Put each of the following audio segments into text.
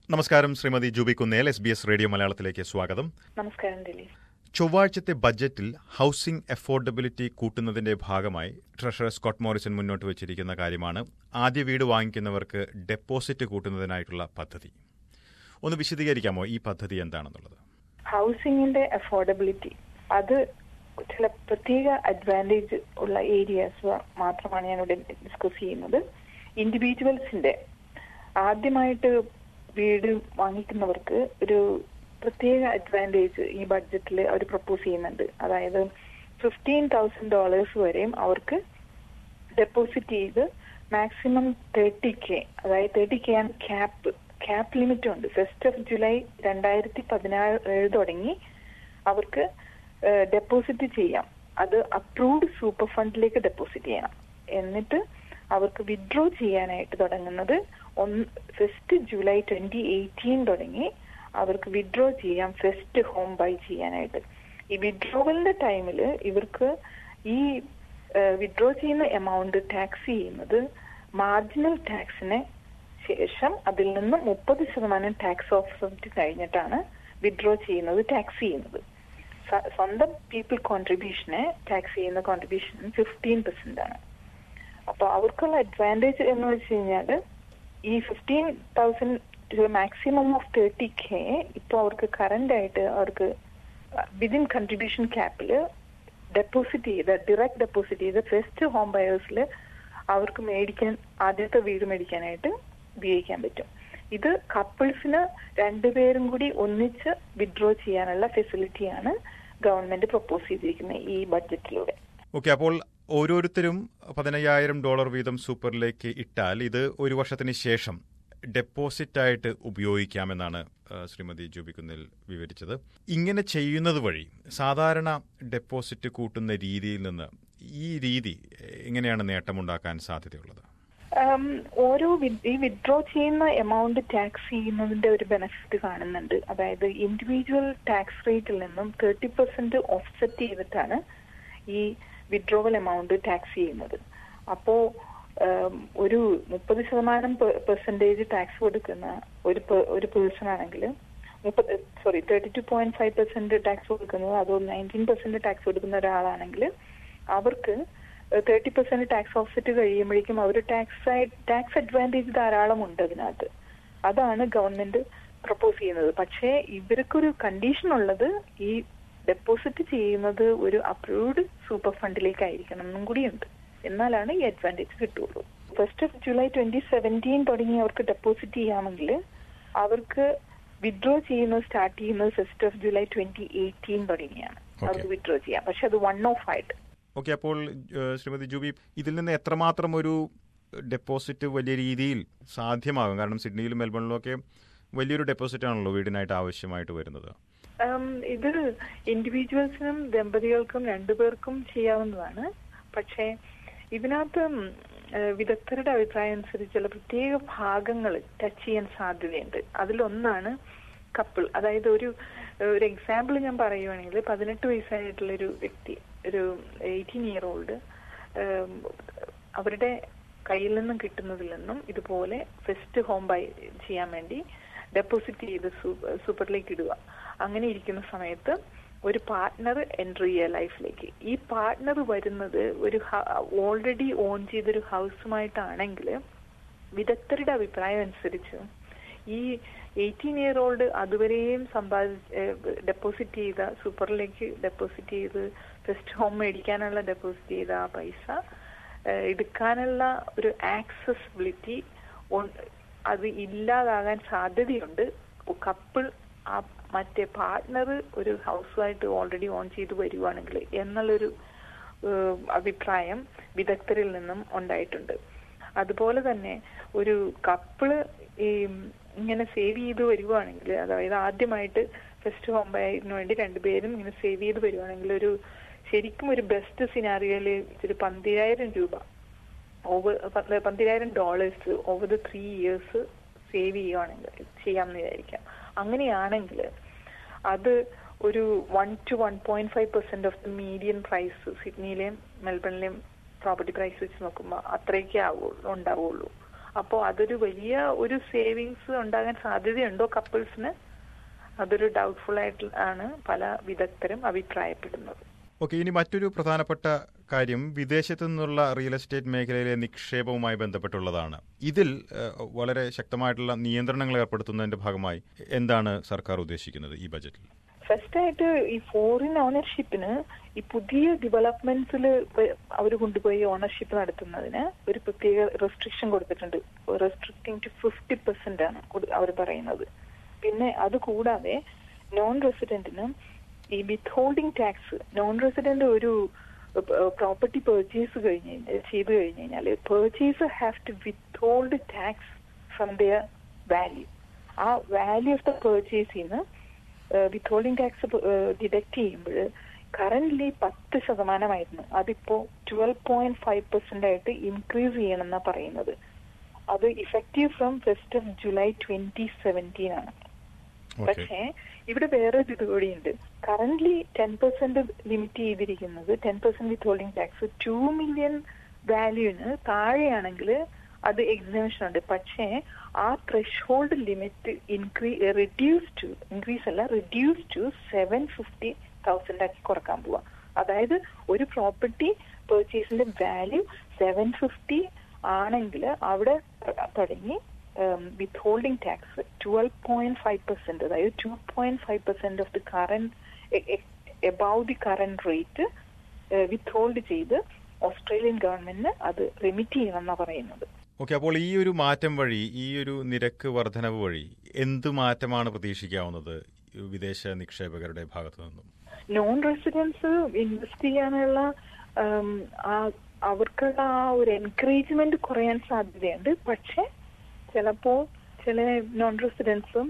നമസ്കാരം Shrimati Jubi Kunnel S B S radio മലയാളത്തിലേക്ക് സ്വാഗതം നമസ്കാരം ദിലീപ് ചൊവ്വാഴ്ചത്തെ ബജറ്റിൽ ഹൌസിംഗ് അഫോർഡബിലിറ്റി കൂട്ടുന്നതിന്റെ ഭാഗമായി ട്രഷറർ സ്കോട്ട് മോറിസൺ മുന്നോട്ട് വച്ചിരിക്കുന്ന കാര്യമാണ് ആദ്യ വീട് വാങ്ങിക്കുന്നവർക്ക് ഡെപ്പോസിറ്റ് കൂട്ടുന്നതിനായിട്ടുള്ള പദ്ധതി ഒന്ന് വിശദീകരിക്കാമോ ഈ പദ്ധതി എന്താണെന്നുള്ളത് ഹൗസിംഗിന്റെ അഫോർഡബിലിറ്റി അത് ചില പ്രത്യേക അഡ്വാൻറ്റേജ് ഉള്ള ഏരിയാസ് മാത്രമാണ് ഞാൻ ഇവിടെ ഡിസ്കസ് ചെയ്യുന്നത് ഇൻഡിവിജ്വൽസിന്റെ ആദ്യമായിട്ട് വീട് വാങ്ങിക്കുന്നവർക്ക് ഒരു പ്രത്യേക അഡ്വാൻറ്റേജ് ഈ ബഡ്ജറ്റിൽ അവർ പ്രപ്പോസ് ചെയ്യുന്നുണ്ട് അതായത് ഫിഫ്റ്റീൻ തൗസൻഡ് ഡോളേഴ്സ് വരെയും അവർക്ക് ഡെപ്പോസിറ്റ് ചെയ്ത് മാക്സിമം തേർട്ടി കെ അതായത് തേർട്ടി കെ ആണ് ക്യാപ്പ് ക്യാപ്പ് ലിമിറ്റ് ഉണ്ട് ഫസ്റ്റ് ഓഫ് ജൂലൈ രണ്ടായിരത്തി പതിനാറ് തുടങ്ങി അവർക്ക് ഡെപ്പോസിറ്റ് ചെയ്യാം അത് അപ്രൂവ്ഡ് സൂപ്പർ ഫണ്ടിലേക്ക് ഡെപ്പോസിറ്റ് ചെയ്യണം എന്നിട്ട് അവർക്ക് വിഡ്രോ ചെയ്യാനായിട്ട് തുടങ്ങുന്നത് ഒന്ന് ഫസ്റ്റ് ജൂലൈ ട്വന്റി എയ്റ്റീൻ തുടങ്ങി അവർക്ക് വിഡ്രോ ചെയ്യാം ഫസ്റ്റ് ഹോം ബൈ ചെയ്യാനായിട്ട് ഈ വിഡ്രോവലിന്റെ ടൈമിൽ ഇവർക്ക് ഈ വിഡ്രോ ചെയ്യുന്ന എമൗണ്ട് ടാക്സ് ചെയ്യുന്നത് മാർജിനൽ ടാക്സിന് ശേഷം അതിൽ നിന്ന് മുപ്പത് ശതമാനം ടാക്സ് ഓഫ്സെറ്റ് കഴിഞ്ഞിട്ടാണ് വിഡ്രോ ചെയ്യുന്നത് ടാക്സ് ചെയ്യുന്നത് സ്വന്തം പീപ്പിൾ കോൺട്രിബ്യൂഷനെ ടാക്സ് ചെയ്യുന്ന കോൺട്രിബ്യൂഷൻ ഫിഫ്റ്റീൻ പെർസെന്റ് ആണ് അപ്പൊ അവർക്കുള്ള അഡ്വാൻറ്റേജ് എന്ന് വെച്ച് കഴിഞ്ഞാൽ ഈ fifteen thousand maximum of thirty K ഇപ്പൊ അവർക്ക് കറന്റ് ആയിട്ട് അവർക്ക് വിതിൻ കൺട്രിബ്യൂഷൻ ക്യാപ്പിൽ ഡെപ്പോസിറ്റ് ചെയ്ത് ഡയറക്റ്റ് ഡെപ്പോസിറ്റ് ചെയ്ത് ഫസ്റ്റ് ഹോം ബയേഴ്സിൽ അവർക്ക് മേടിക്കാൻ ആദ്യത്തെ വീട് മേടിക്കാനായിട്ട് ഉപയോഗിക്കാൻ പറ്റും ഇത് കപ്പിൾസിന് രണ്ടുപേരും കൂടി ഒന്നിച്ച് വിഡ്രോ ചെയ്യാനുള്ള ഫെസിലിറ്റിയാണ് ഗവൺമെന്റ് പ്രപ്പോസ് ചെയ്തിരിക്കുന്നത് ഈ ബഡ്ജറ്റിലൂടെ ഓക്കെ അപ്പോൾ ഓരോരുത്തരും പതിനയ്യായിരം ഡോളർ വീതം സൂപ്പറിലേക്ക് ഇട്ടാൽ ഇത് ഒരു വർഷത്തിന് ശേഷം ഡെപ്പോസിറ്റ് ആയിട്ട് ഉപയോഗിക്കാമെന്നാണ് ശ്രീമതി ജൂബിക്കുന്നിൽ വിവരിച്ചത് ഇങ്ങനെ ചെയ്യുന്നത് വഴി സാധാരണ ഡെപ്പോസിറ്റ് കൂട്ടുന്ന രീതിയിൽ നിന്ന് ഈ രീതി എങ്ങനെയാണ് നേട്ടമുണ്ടാക്കാൻ സാധ്യതയുള്ളത് ഓരോ ഈ വിഡ്രോ ചെയ്യുന്ന എമൗണ്ട് ടാക്സ് ചെയ്യുന്നതിന്റെ ഒരു ബെനിഫിറ്റ് കാണുന്നുണ്ട് അതായത് ഇൻഡിവിജ്വൽ ടാക്സ് റേറ്റിൽ നിന്നും തേർട്ടി പെർസെന്റ് ഓഫ്സെറ്റ് ചെയ്തിട്ടാണ് ഈ വിഡ്രോവൽ എമൗണ്ട് ടാക്സ് ചെയ്യുന്നത് അപ്പോ ഒരു മുപ്പത് ശതമാനം പെർസെന്റേജ് ടാക്സ് കൊടുക്കുന്ന ഒരു ഒരു പേഴ്സൺ ആണെങ്കിൽ മുപ്പത് sorry thirty two point five percent tax കൊടുക്കുന്നത് അതോ നയൻറ്റീൻ പെർസെന്റ് ടാക്സ് കൊടുക്കുന്ന ഒരാളാണെങ്കിൽ അവർക്ക് തേർട്ടി പെർസെന്റ് ടാക്സ് ഓഫ്സെറ്റ് കഴിയുമ്പോഴേക്കും അവർ ടാക്സ് ടാക്സ് അഡ്വാൻറ്റേജ് ധാരാളം ഉണ്ട് അതിനകത്ത് അതാണ് ഗവൺമെന്റ് പ്രപ്പോസ് ചെയ്യുന്നത് പക്ഷേ ഇവർക്കൊരു കണ്ടീഷൻ ഉള്ളത് ഈ ഡെപ്പോസിറ്റ് ചെയ്യുന്നത് ഒരു അപ്രൂവ്ഡ് സൂപ്പർ ഫണ്ടിലേക്ക് ആയിരിക്കണം എന്നും കൂടിയുണ്ട് എന്നാലാണ് ഈ അഡ്വാൻറ്റേജ് കിട്ടുള്ളൂ first of July twenty seventeen തുടങ്ങി അവർക്ക് ഡെപ്പോസിറ്റ് ചെയ്യാമെങ്കിൽ അവർക്ക് വിഡ്രോ ചെയ്യുന്നത് സ്റ്റാർട്ട് ചെയ്യുന്നത് first of July twenty eighteen തുടങ്ങിയാണ് അവർക്ക് വിഡ്രോ ചെയ്യാം പക്ഷെ അത് വൺ ഓഫ് ആയിട്ട് ഓക്കെ അപ്പോൾ ശ്രീമതി ജൂബി ഇതിൽ നിന്ന് എത്രമാത്രം ഒരു ഡെപ്പോസിറ്റ് വലിയ രീതിയിൽ സാധ്യമാകും കാരണം സിഡ്നിയിലും മെൽബണിലും ഒക്കെ വലിയൊരു ഡെപ്പോസിറ്റ് ആണല്ലോ വീടിനായിട്ട് ആവശ്യമായിട്ട് വരുന്നത് ഇത് ഇൻഡിവിജ്വൽസിനും ദമ്പതികൾക്കും രണ്ടുപേർക്കും ചെയ്യാവുന്നതാണ് പക്ഷേ ഇതിനകത്ത് വിദഗ്ധരുടെ അഭിപ്രായം അനുസരിച്ച് ചില പ്രത്യേക ഭാഗങ്ങൾ ടച്ച് ചെയ്യാൻ സാധ്യതയുണ്ട് അതിലൊന്നാണ് കപ്പിൾ അതായത് ഒരു ഒരു എക്സാമ്പിൾ ഞാൻ പറയുവാണെങ്കിൽ പതിനെട്ട് വയസ്സായിട്ടുള്ള ഒരു വ്യക്തി ഒരു എയ്റ്റീൻ ഇയർ ഓൾഡ് അവരുടെ കയ്യിൽ നിന്നും കിട്ടുന്നതിൽ നിന്നും ഇതുപോലെ ഫസ്റ്റ് ഹോം ബൈ ചെയ്യാൻ വേണ്ടി ഡെപ്പോസിറ്റ് ചെയ്ത് സൂപ്പറിലേക്ക് ഇടുക അങ്ങനെ ഇരിക്കുന്ന സമയത്ത് ഒരു പാർട്ട്ണർ എൻട്രി ചെയ്യുക ലൈഫിലേക്ക് ഈ പാർട്ട്ണർ വരുന്നത് ഒരു ഓൾറെഡി ഓൺ ചെയ്തൊരു ഹൗസുമായിട്ടാണെങ്കിൽ വിദഗ്ധരുടെ അഭിപ്രായം അനുസരിച്ച് ഈ എയ്റ്റീൻ ഇയർ ഓൾഡ് അതുവരെയും സമ്പാദിച്ച് ഡെപ്പോസിറ്റ് ചെയ്ത സൂപ്പറിലേക്ക് ഡെപ്പോസിറ്റ് ചെയ്ത് ഫസ്റ്റ് ഹോം മേടിക്കാനുള്ള ഡെപ്പോസിറ്റ് ചെയ്ത ആ പൈസ എടുക്കാനുള്ള ഒരു ആക്സസിബിലിറ്റി അത് ഇല്ലാതാകാൻ സാധ്യതയുണ്ട് കപ്പിൾ ആ മറ്റേ പാർട്ട്ണർ ഒരു ഹൗസുമായിട്ട് ഓൾറെഡി ഓൺ ചെയ്ത് വരുവാണെങ്കിൽ എന്നുള്ളൊരു അഭിപ്രായം വിദഗ്ധരിൽ നിന്നും ഉണ്ടായിട്ടുണ്ട് അതുപോലെ തന്നെ ഒരു കപ്പിള് ഈ ഇങ്ങനെ സേവ് ചെയ്ത് വരുവാണെങ്കിൽ അതായത് ആദ്യമായിട്ട് ഫസ്റ്റ് ഹോം ബൈന് വേണ്ടി രണ്ടുപേരും ഇങ്ങനെ സേവ് ചെയ്ത് വരുവാണെങ്കിൽ ഒരു ശരിക്കും ഒരു ബെസ്റ്റ് സിനാറിയോയില് ഒരു പന്തിരായിരം രൂപ ഓവർ പന്തിരായിരം dollars over the three years save ചെയ്യുവാണെങ്കിൽ ചെയ്യാമെന്ന് വിചാരിക്കാം അങ്ങനെയാണെങ്കിൽ അത് ഒരു one two one point five percent of the median price സിഡ്നിയിലെയും മെൽബണിലെയും പ്രോപ്പർട്ടി പ്രൈസ് വെച്ച് നോക്കുമ്പോൾ അത്രയൊക്കെ ആവുള്ളൂ ഉണ്ടാവുള്ളൂ അപ്പോൾ അതൊരു വലിയ ഒരു സേവിങ്സ് ഉണ്ടാകാൻ സാധ്യതയുണ്ടോ കപ്പിൾസിന് അതൊരു ഡൗട്ട്ഫുൾ ആയിട്ട് ആണ് പല വിദഗ്ധരും അഭിപ്രായപ്പെടുന്നത് ഓക്കെ ഇനി മറ്റൊരു പ്രധാനപ്പെട്ട കാര്യം വിദേശത്തു നിന്നുള്ള റിയൽ എസ്റ്റേറ്റ് മേഖലയിലെ നിക്ഷേപവുമായി ബന്ധപ്പെട്ടുള്ളതാണ് ഇതിൽ ഏഹ്, വളരെ ശക്തമായിട്ടുള്ള നിയന്ത്രണങ്ങൾ ഏർപ്പെടുത്തുന്നതിന്റെ ഭാഗമായി എന്താണ് സർക്കാർ ഉദ്ദേശിക്കുന്നത് ഈ ബജറ്റിൽ ഫസ്റ്റ് ആയിട്ട് ഈ ഫോറിൻ ഓണർഷിപ്പിന് ഈ പുതിയ ഡെവലപ്മെന്റ്സിൽ അവർ കൊണ്ടുപോയി ഓണർഷിപ്പ് നടത്തുന്നതിന് ഒരു പ്രത്യേക റെസ്ട്രിക്ഷൻ കൊടുത്തിട്ടുണ്ട് റെസ്ട്രിക്റ്റിംഗ് ടു ഫിഫ്റ്റി പെർസെന്റ് ആണ് അവർ പറയുന്നത് പിന്നെ അത് കൂടാതെ നോൺ റെസിഡന്റിന് ഈ withholding tax non resident ഒരു പ്രോപ്പർട്ടി പർച്ചേസ് കഴിഞ്ഞ് ചെയ്തു കഴിഞ്ഞ് കഴിഞ്ഞാൽ purchase have to withhold tax from their value ആ വാല്യൂ ഓഫ് ദ പർച്ചേസിൽ നിന്ന് വിത്ത് ഹോൾഡിംഗ് ടാക്സ് ഡിഡക്ട് ചെയ്യുമ്പോൾ കറന്റ്ലി പത്ത് ശതമാനമായിരുന്നു അതിപ്പോ ട്വൽവ് പോയിന്റ് ഫൈവ് പെർസെന്റ് ആയിട്ട് ഇൻക്രീസ് ചെയ്യണമെന്നാണ് പറയുന്നത് അത് effective from first of July twenty seventeen ആണ് ഓക്കെ പക്ഷേ ഇവിടെ വേറെ ഇത് കൂടിയുണ്ട് കറന്റ്ലി ടെൻ പെർസെന്റ് ലിമിറ്റ് ചെയ്തിരിക്കുന്നത് ടെൻ പെർസെന്റ് വിത്ത് ഹോൾഡിംഗ് ടാക്സ് ടു മില്യൺ വാല്യൂന് താഴെയാണെങ്കിൽ അത് എക്സിബിഷൻ ഉണ്ട് പക്ഷേ ആ ത്രഷ് ഹോൾഡ് ലിമിറ്റ് ഇൻക്രീ റിഡ്യൂസ് ടു ഇൻക്രീസ് അല്ല reduce to seven fifty thousand ആക്കി കുറക്കാൻ പോവാ അതായത് ഒരു പ്രോപ്പർട്ടി പെർച്ചേസിന്റെ വാല്യൂ സെവൻ ഫിഫ്റ്റി ആണെങ്കിൽ അവിടെ തുടങ്ങി withholding tax twelve point five percent അതായത് two point five percent of the current above the current rate withhold ചെയ്ത് ഓസ്ട്രേലിയൻ ഗവൺമെന്റിന് അത് റെമിറ്റ് ചെയ്യണമെന്നാണ് പറയുന്നത് ഓക്കെ അപ്പോൾ ഈ ഒരു മാറ്റം വഴി ഈ ഒരു നിരക്ക് വർധനവ് വഴി എന്ത് മാറ്റമാണ് പ്രതീക്ഷിക്കാവുന്നത് വിദേശ നിക്ഷേപകരുടെ ഭാഗത്തു നിന്നും നോൺ റെസിഡൻസ് ഇൻവെസ്റ്റ് ചെയ്യാനുള്ള ഉം, ആ- അവർക്കുള്ള ആ ഒരു എൻകറേജ്മെന്റ് കുറയാൻ സാധ്യതയുണ്ട് പക്ഷെ ചിലപ്പോ ചില നോൺ റെസിഡൻസും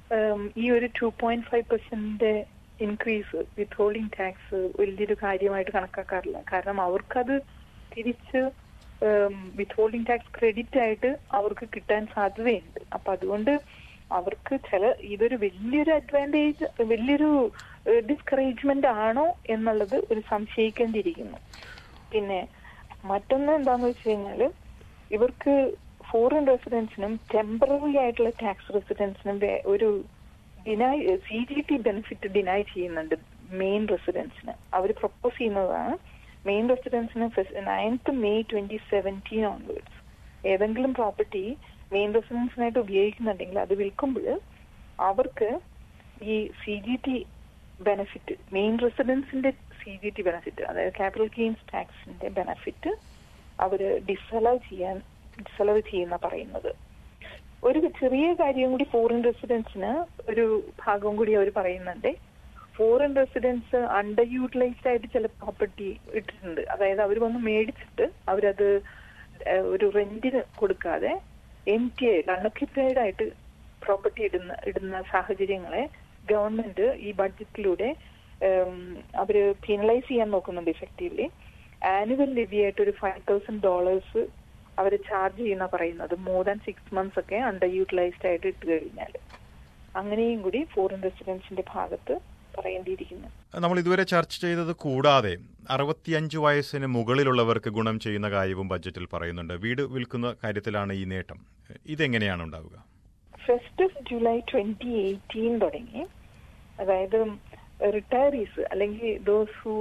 ഈ ഒരു two point five percent increase withholding tax വലിയൊരു കാര്യമായിട്ട് കണക്കാക്കാറില്ല കാരണം അവർക്കത് തിരിച്ച് വിത്ത് ഹോൾഡിംഗ് ടാക്സ് ക്രെഡിറ്റ് ആയിട്ട് അവർക്ക് കിട്ടാൻ സാധ്യതയുണ്ട് അപ്പൊ അതുകൊണ്ട് അവർക്ക് ചില ഇതൊരു വലിയൊരു അഡ്വാൻറ്റേജ് വലിയൊരു ഡിസ്കറേജ്മെന്റ് ആണോ എന്നുള്ളത് ഒരു സംശയിക്കേണ്ടിയിരിക്കുന്നു പിന്നെ മറ്റൊന്ന് എന്താന്ന് വെച്ച് കഴിഞ്ഞാല് ഇവർക്ക് ഫോറിൻ റെസിഡൻസിനും ടെമ്പററി ആയിട്ടുള്ള ടാക്സ് റെസിഡൻസിനും വേ- ഒരു deny C G T benefit deny ചെയ്യുന്നുണ്ട് മെയിൻ റെസിഡൻസിന് അവർ പ്രപ്പോസ് ചെയ്യുന്നതാണ് മെയിൻ റെസിഡൻസിന് ninth May twenty seventeen onwards ഏതെങ്കിലും പ്രോപ്പർട്ടി മെയിൻ റെസിഡൻസിനായിട്ട് ഉപയോഗിക്കുന്നുണ്ടെങ്കിൽ അത് വിൽക്കുമ്പോൾ അവർക്ക് ഈ C G T benefit main റെസിഡൻസിന്റെ സി ജി ടി ബെനിഫിറ്റ് അതായത് ക്യാപിറ്റൽ ഗെയിൻസ് ടാക്സിന്റെ ബെനിഫിറ്റ് അവര് ഡിസലവ് ചെയ്യാൻ ഡിസലവ് ചെയ്യുന്ന പറയുന്നത് ഒരു ചെറിയ കാര്യം കൂടി ഫോറിൻ റെസിഡൻസിന് ഒരു ഭാഗം കൂടി അവർ പറയുന്നുണ്ട് ഫോറിൻ റെസിഡൻസ് അണ്ടർ യൂട്ടിലൈസ്ഡ് ആയിട്ട് ചില പ്രോപ്പർട്ടി ഇട്ടിട്ടുണ്ട് അതായത് അവർ വന്ന് മേടിച്ചിട്ട് അവരത് ഏഹ്, ഒരു റെന്റിന് കൊടുക്കാതെ എം ടി ഐ അൺഒക്യുപ്പൈഡ് ആയിട്ട് പ്രോപ്പർട്ടി ഇടുന്ന ഇടുന്ന സാഹചര്യങ്ങളെ ഗവൺമെന്റ് ഈ ബഡ്ജറ്റിലൂടെ ഉം, അവര് പീനലൈസ് ചെയ്യാൻ നോക്കുന്നുണ്ട് ഇഫക്റ്റീവ്ലി ആനുവൽ ലിവി ആയിട്ട് ഒരു ഫൈവ് തൗസൻഡ് ഡോളേഴ്സ് അവർ ചാർജ് ചെയ്യുന്ന പറയുന്നത് മോർ ദാൻ സിക്സ് മന്ത്സ് ഒക്കെ അണ്ടർ യൂട്ടിലൈസ്ഡ് ആയിട്ട് ഇട്ട് കഴിഞ്ഞാൽ അങ്ങനെയും കൂടി ഫോറിൻ റെസിഡൻസിന്റെ ഭാഗത്ത് പറയേണ്ടിയിരിക്കുന്നു നമ്മൾ ഇതുവരെ ചർച്ച ചെയ്തത് കൂടാതെ അറുപത്തിയഞ്ച് വയസ്സിന് മുകളിലുള്ളവർക്ക് ഗുണം ചെയ്യുന്ന കാര്യവും ബജറ്റിൽ പറയുന്നുണ്ട് വീട് വിൽക്കുന്ന കാര്യത്തിലാണ് ഈ നേട്ടം ഇതെങ്ങനെയാണ് ഉണ്ടാവുക first of July twenty eighteen തുടങ്ങി അതായത് റിട്ടയറീസ് അല്ലെങ്കിൽ ദോസ് ഹു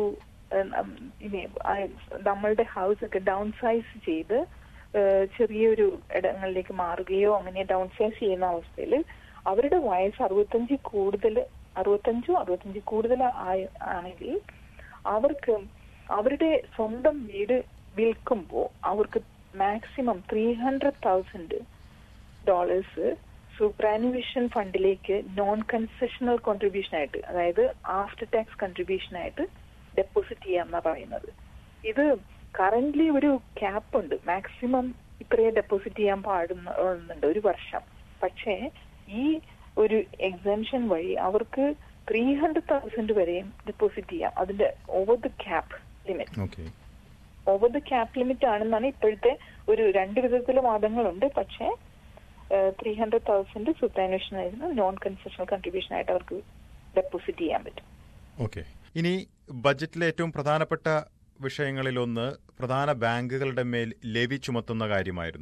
നമ്മളുടെ ഹൗസ് ഒക്കെ ഡൗൺ സൈസ് ചെയ്ത് ഏഹ്, ചെറിയൊരു ഇടങ്ങളിലേക്ക് മാറുകയോ അങ്ങനെ ഡൗൺ സൈസ് ചെയ്യുന്ന അവസ്ഥയിൽ അവരുടെ വയസ്സ് അറുപത്തഞ്ച് കൂടുതൽ അറുപത്തഞ്ചോ അറുപത്തഞ്ച് കൂടുതൽ ആയ- ആണെങ്കിൽ അവർക്ക് അവരുടെ സ്വന്തം വീട് വിൽക്കുമ്പോൾ അവർക്ക് maximum three hundred thousand dollars superannuation ഫണ്ടിലേക്ക് നോൺ കൺസെഷണൽ കോൺട്രിബ്യൂഷൻ ആയിട്ട് അതായത് ആഫ്റ്റർ ടാക്സ് കൺട്രിബ്യൂഷൻ ആയിട്ട് ഡെപ്പോസിറ്റ് ചെയ്യാമെന്നാ പറയുന്നത് ഇത് കറന്റ്ലി ഒരു ക്യാപ്പ് ഉണ്ട് മാക്സിമം ഇത്രയേ ഡെപ്പോസിറ്റ് ചെയ്യാൻ പാടുന്നുണ്ട് ഒരു വർഷം പക്ഷേ ഈ ഒരു എക്സംഷൻ വഴി അവർക്ക് ത്രീ ഹൺഡ്രഡ് തൗസൻഡ് വരെയും ഡെപ്പോസിറ്റ് ചെയ്യാം അതിന്റെ over the cap limit okay over the cap limit ആണെന്നാണ് ഇപ്പോഴത്തെ ഒരു രണ്ട് വിധത്തിലെ വാദങ്ങളുണ്ട് പക്ഷേ ത്രീ ഹൺഡ്രഡ് തൗസൻഡ് സുപ്രാനുവേഷൻ ആയിരുന്നു നോൺ കൺസെഷണൽ കൺട്രിബ്യൂഷൻ ആയിട്ട് അവർക്ക് ഡെപ്പോസിറ്റ് ചെയ്യാൻ പറ്റും ഓക്കെ ഇനി ബജറ്റിലെ ഏറ്റവും പ്രധാനപ്പെട്ട വിഷയങ്ങളിലൊന്ന് പ്രധാന ബാങ്കുകളുടെ മേൽ ലെവി ചുമത്തുന്ന കാര്യമായിരുന്നു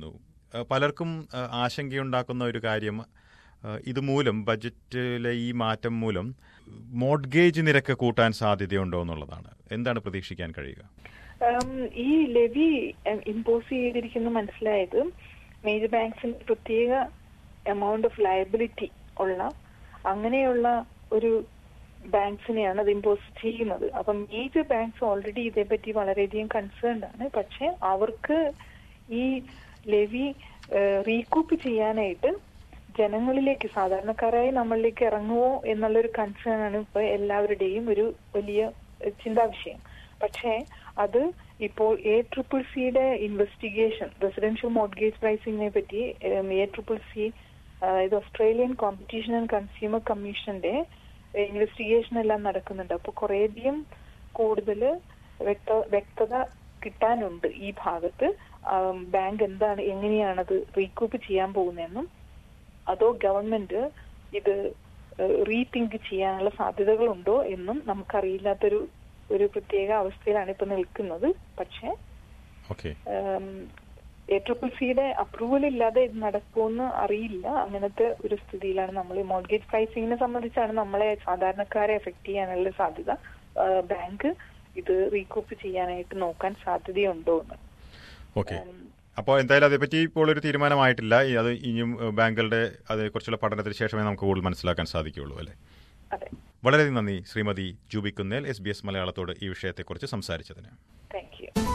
ഏഹ് പലർക്കും ഏഹ് ആശങ്കയുണ്ടാക്കുന്ന ഒരു കാര്യം ഏഹ് ഇതുമൂലം ബജറ്റിലെ ഈ മാറ്റം മൂലം മോഡ്ഗേജ് നിരക്ക് കൂട്ടാൻ സാധ്യതയുണ്ടോ എന്നുള്ളതാണ് എന്താണ് പ്രതീക്ഷിക്കാൻ കഴിയുക ഉം, ഈ ലെവി ഇമ്പോസ് ചെയ്തിരിക്കുന്ന മനസ്സിലായത് മേജർ ബാങ്ക്സിന് പ്രത്യേക എമൗണ്ട് ഓഫ് ലയബിലിറ്റി ഉള്ള അങ്ങനെയുള്ള ഒരു ബാങ്ക്സിനെയാണ് അത് ഇമ്പോസ് ചെയ്യുന്നത് അപ്പം മേജർ ബാങ്ക്സ് ഓൾറെഡി ഇതേപ്പറ്റി വളരെയധികം കൺസേൺഡ് ആണ് പക്ഷെ അവർക്ക് ഈ ലെവി റീകൂപ്പ് ചെയ്യാനായിട്ട് ജനങ്ങളിലേക്ക് സാധാരണക്കാരായി നമ്മളിലേക്ക് ഇറങ്ങുമോ എന്നുള്ളൊരു കൺസേൺ ആണ് ഇപ്പൊ എല്ലാവരുടെയും ഒരു വലിയ ഏഹ്, ചിന്താവിഷയം പക്ഷേ അത് ഇപ്പോൾ എ ട്രിപ്പിൾ സിയുടെ ഇൻവെസ്റ്റിഗേഷൻ റെസിഡൻഷ്യൽ മോഡ്ഗേജ് പ്രൈസിങ്ങിനെ പറ്റി എ ട്രിപ്പിൾ സി ഇത് ഓസ്ട്രേലിയൻ കോമ്പറ്റീഷൻ ആൻഡ് കൺസ്യൂമർ കമ്മീഷന്റെ ഇൻവെസ്റ്റിഗേഷൻ എല്ലാം നടക്കുന്നുണ്ട് അപ്പോൾ കുറേയധികം കൂടുതൽ വ്യക്ത വ്യക്തത കിട്ടാനുണ്ട് ഈ ഭാഗത്ത് ആം, ബാങ്ക് എന്താണ് എങ്ങനെയാണത് റീകൂപ്പ് ചെയ്യാൻ പോകുന്നതെന്നും അതോ ഗവൺമെന്റ് ഇത് റീതിങ്ക് ചെയ്യാനുള്ള സാധ്യതകളുണ്ടോ എന്നും നമുക്കറിയില്ലാത്തൊരു ഒരു പ്രത്യേക അവസ്ഥയിലാണ് ഇപ്പൊ നിൽക്കുന്നത് പക്ഷേ ഓക്കെ എ ട്രിപ്പിൾ സിയുടെ അപ്രൂവൽ ഇല്ലാതെ ഇത് നടക്കുമെന്ന് അറിയില്ല അങ്ങനത്തെ ഒരു സ്ഥിതിയിലാണ് നമ്മൾ മോർഗേജ് പ്രൈസിങ്ങിനെ സംബന്ധിച്ചാണ് നമ്മളെ സാധാരണക്കാരെ എഫക്ട് ചെയ്യാനുള്ള സാധ്യത ആ, ബാങ്ക് ഇത് റീകൂപ്പ് ചെയ്യാനായിട്ട് നോക്കാൻ സാധ്യതയുണ്ടോ എന്ന് ഓക്കെ അപ്പോൾ എന്തായാലും അതേപ്പറ്റി ഇപ്പോൾ ഒരു തീരുമാനമായിട്ടില്ല ഈ അത് ഇനിയും ഏഹ്, ബാങ്കുകളുടെ അതേക്കുറിച്ചുള്ള പഠനത്തിന് ശേഷമേ നമുക്ക് കൂടുതൽ മനസ്സിലാക്കാൻ സാധിക്കുകയുള്ളൂ അല്ലേ അതെ വളരെ നന്ദി Shrimati Jubi Kunnel S B S മലയാളത്തോട് ഈ വിഷയത്തെക്കുറിച്ച് സംസാരിച്ചതിന് താങ്ക് യു